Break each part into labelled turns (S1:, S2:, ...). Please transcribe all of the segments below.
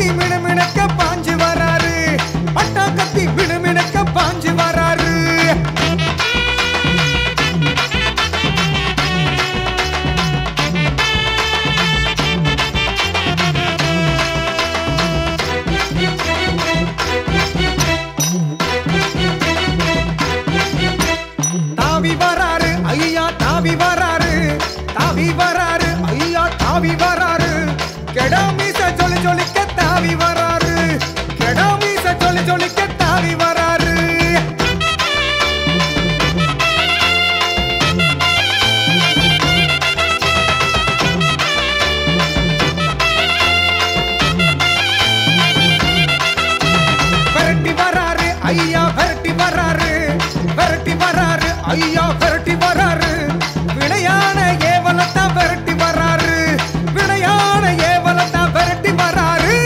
S1: கத்தி மினுமினுக்க பாஞ்சு வராரு பட்டா கத்தி மினுமினுக்க பாஞ்சு வராரு தாவி வராரு ஐயா தாவி வராரு தாவி வராரு ஐயா தாவி வராரு கெடாமீச சொல்லி சொல்லிக்க தாவி வராரு கெடாமீச சொல்லி சொல்லிக்க தாவி வராரு விரட்டி வராரு ஐயா விரட்டி வராரு விரட்டி வராரு ஐயா விரட்டி வராரு விளையான ஏவலத்தான் விரட்டி வராரு விளையான ஏவலத்தான் விரட்டி வராரு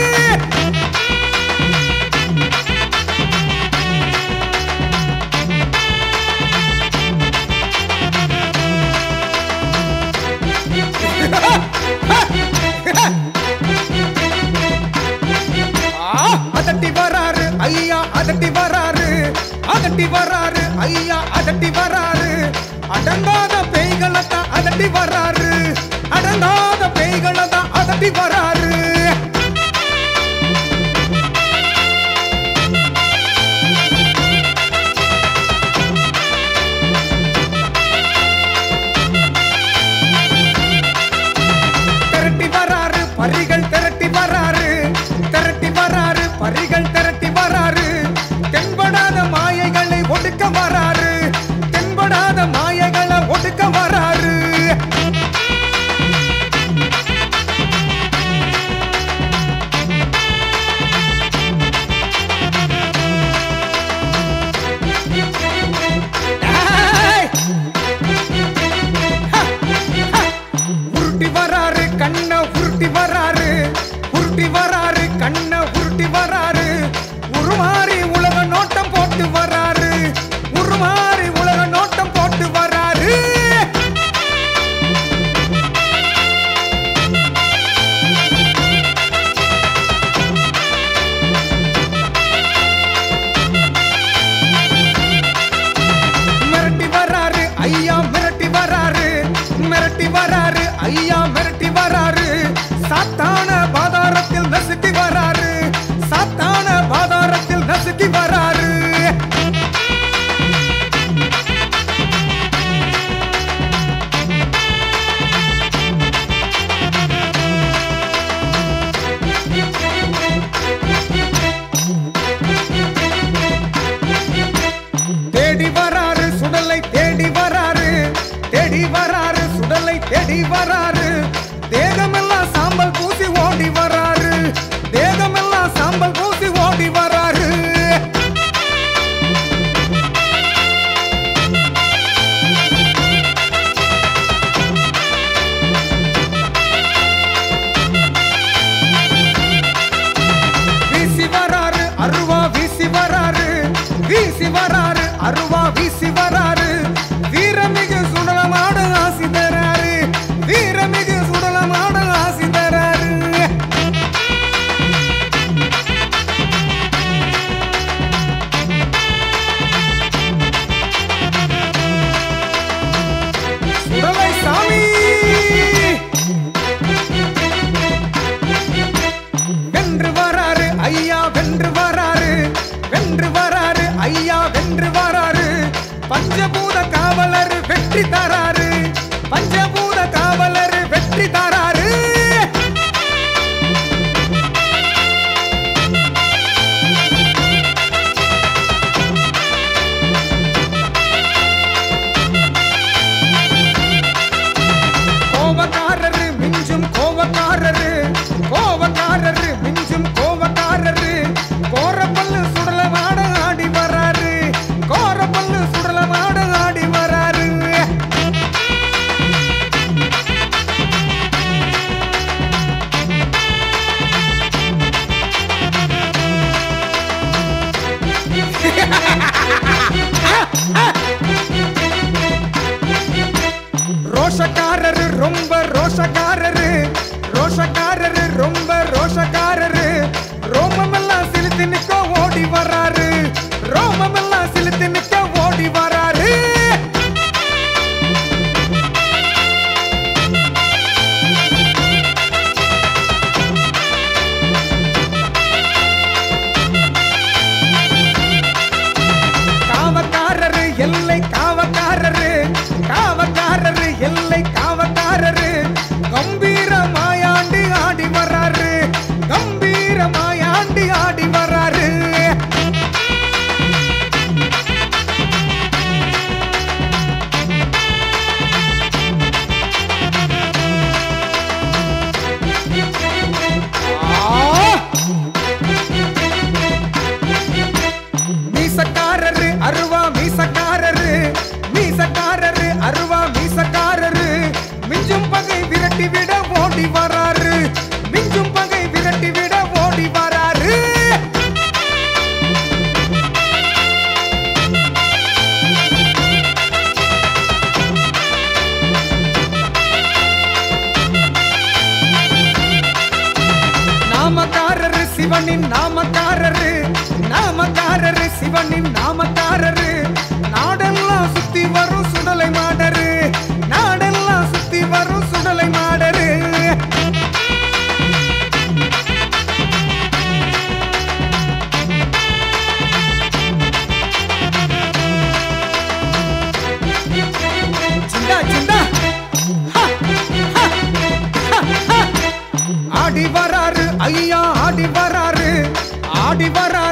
S1: ஆ, அதட்டி வராரு ஐயா அதட்டி வராரு அதட்டி வராரு ஐயா அதட்டி வராரு அடங்காத பேய்களை தான் அதட்டி வராரு அடங்காத பேய்களை தான் அதட்டி வராரு திரட்டி வராரு பரிகள் திரட்டி வராரு திரட்டி வராரு பரிகள் திரட்டி வராரு தென்படாத மாயைகளை ஒடுக்க வராரு தென்படாத மாயைகளை ஒடுக்க வராரு ஏய்! உருட்டி வராரு கண்ண உருட்டி வராரு உருட்டி வராரு கண்ண உருட்டி வராரு உருமாறி உலக நோட்டம் போட்டு வராரு உருமாறி உலக நோட்டம் போட்டு வராரு மிரட்டி வராரு ஐயா மிரட்டி வராரு மிரட்டி வராரு ஐயா மிரட்டி வராரு சாத்தான பாதாரத்தில் நசுக்கி வராரு சாத்தான பாதாரத்தில் நசுக்கி வராரு தேடி வராரு சுடலை தேடி வராரு தேடி வராரு சுடலை தேடி வராரு தேகமெல்லாம் சாம்பல் பூசி ஓடி வராரு தேகமெல்லாம் சாம்பல் பூசி ஓடி வராரு வீசி வராரு அருவா வீசி வராரு வீசி வராரு அருவா வீசி வராரு வீரமிகு சுடலமாட ஆசி தராரு வீரமிகு சுடலமாட ஆசி தராரு சுடலை சாமி வென்று வராரு ஐயா வென்று வராரு வென்று வராரு ஐயா வென்று வராரு பஞ்சபூத காவலர் வெற்றி தராரு பஞ்சபூத காவலர் வெற்றி தராரு கோவக்காரரு மிஞ்சும் கோவக்காரரு கோவக்காரரு மிஞ்சும் கோவக்காரரு கோரப்பல்லு சுடலமாட ஆடி வராரு கோரப்பல்லு சுடலமாட ஆடி வராரு ரோஷக்காரரு ரொம்ப ரோஷக்காரரு ரோஷக்காரரு ரொம்ப ரோஷக்காரரு சிவனின் நாமக்காரரு நாமக்காரரு சிவனின் நாமக்காரரு நாடெல்லாம் சுத்தி வரும் சுடலை மாடரு நாடெல்லாம் சுத்தி வரும் சுடலை மாடரு சிந்தா சிந்தா ஹா, ஹா, ஹா, ஹா. ஆடி வராரு ஐயா ஆடி வராரு ஆடி வராரு